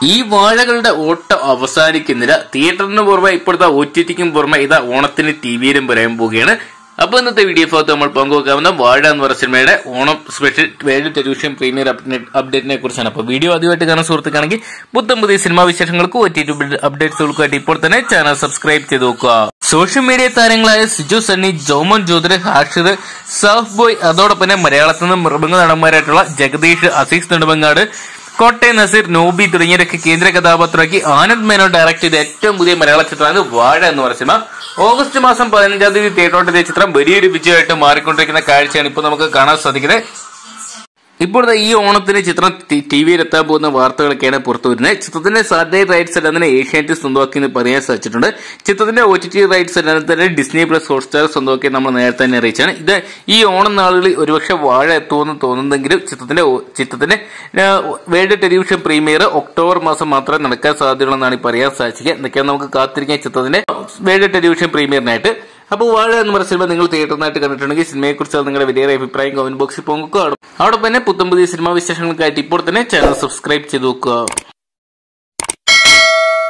ഈ വാഴകളുടെ ഓട്ടം അവസാനിക്കുന്നില്ല തിയേറ്ററിന് പുറമെ ഇപ്പോഴത്തെ ഒ ടി ടിക്കും പുറമെ ഇതാ ഓണത്തിന് ടി വിയിലും പറയാൻ പോവുകയാണ് അപ്പൊ ഇന്നത്തെ വീഡിയോ ഭാഗത്ത് നമ്മൾ പങ്കുവെക്കാവുന്ന വാഴ എന്ന് പറയുന്ന സിനിമയുടെ Onam special world television premiere അപ്ഡേറ്റിനെ കുറിച്ചാണ് അപ്പൊ വീഡിയോ ആദ്യമായിട്ട് കാണാൻ സുഹൃത്തുക്കാണെങ്കിൽ പുത്തം പുതിയ സിനിമാ വിശേഷങ്ങൾക്കും ഒ ടി ടി അപ്ഡേറ്റ്സുകൾക്കുമായിട്ട് ഇപ്പോൾ തന്നെ ചാനൽ സബ്സ്ക്രൈബ് ചെയ്ത് നോക്കുക സോഷ്യൽ മീഡിയ താരങ്ങളായ സിജു സണ്ണി ജോമൻ ജ്യോതിര് ഹാഷിദ് സാഫ് ബോയ് അതോടൊപ്പം തന്നെ മലയാളത്തിൽ നിന്ന് മൃഗ നടന്മാരായിട്ടുള്ള ജഗദീഷ് അസീസ് നെടുമങ്ങാട് കോട്ടയം നസീർ നോബി തുടങ്ങിയവരൊക്കെ കേന്ദ്ര കഥാപാത്രമാക്കി ആനന്ദ് മേനോൻ ഡയറക്ട് ചെയ്ത ഏറ്റവും പുതിയ മലയാള ചിത്രമാണ് വാഴ എന്ന് പറയുന്ന സിനിമ ഓഗസ്റ്റ് മാസം പതിനഞ്ചാം തീയതി തിയേറ്ററോട്ടെത്തിയ ചിത്രം വലിയൊരു വിജയമായിട്ട് മാറിക്കൊണ്ടിരിക്കുന്ന കാഴ്ചയാണ് ഇപ്പോൾ നമുക്ക് കാണാൻ സാധിക്കുന്നത് ഇപ്പോൾ ദാ ഈ ഓണത്തിന് ചിത്രം ടി വിയിൽ എത്താൻ പോകുന്ന വാർത്തകളൊക്കെയാണ് പുറത്തു വരുന്നത് ചിത്രത്തിന്റെ സാറ്റലൈറ്റ് റൈറ്റ്സ് എല്ലാം തന്നെ ഏഷ്യാനെറ്റ് സ്വന്തമാക്കി എന്ന് പറയാൻ സാധിച്ചിട്ടുണ്ട് ചിത്രത്തിന്റെ ഒ ടി ടി റൈറ്റ്സ് എല്ലാം തന്നെ ഡിസ്നി പ്ലസ് ഹോട്ട്സ്റ്റാർ സ്വന്തമാക്കി നമ്മൾ നേരത്തെ തന്നെ അറിയിച്ചാണ് ഇത് ഈ ഓണം നാളുകളിൽ ഒരുപക്ഷെ വാഴ എത്തുമെന്ന് തോന്നുന്നെങ്കിലും ചിത്രത്തിന്റെ ഒ- ചിത്രത്തിന്റെ വേൾഡ് ടെലിവിഷൻ പ്രീമിയർ ഒക്ടോബർ മാസം മാത്രമേ നടക്കാൻ സാധ്യതയുള്ളതെന്നാണ് ഈ പറയാൻ സാധിക്കുക എന്തൊക്കെയാണ് നമുക്ക് കാത്തിരിക്കാൻ ചിത്രത്തിന്റെ വേൾഡ് ടെലിവിഷൻ പ്രീമിയറിനായിട്ട് അപ്പോൾ വാഴ എന്ന് പറയുന്ന സിനിമ നിങ്ങൾ തിയേറ്ററിനായിട്ട് കണ്ടിട്ടുണ്ടെങ്കിൽ സിനിമയെക്കുറിച്ച് നിങ്ങളുടെ വലിയ അഭിപ്രായം കമന്റ് ബോക്സിൽ പങ്കുവെക്കുക അവിടെ തന്നെ പുത്തം പുതിയ സിനിമാ വിശേഷങ്ങൾക്കായിട്ട് ഇപ്പോൾ തന്നെ ചാനൽ സബ്സ്ക്രൈബ് ചെയ്ത് നോക്കുക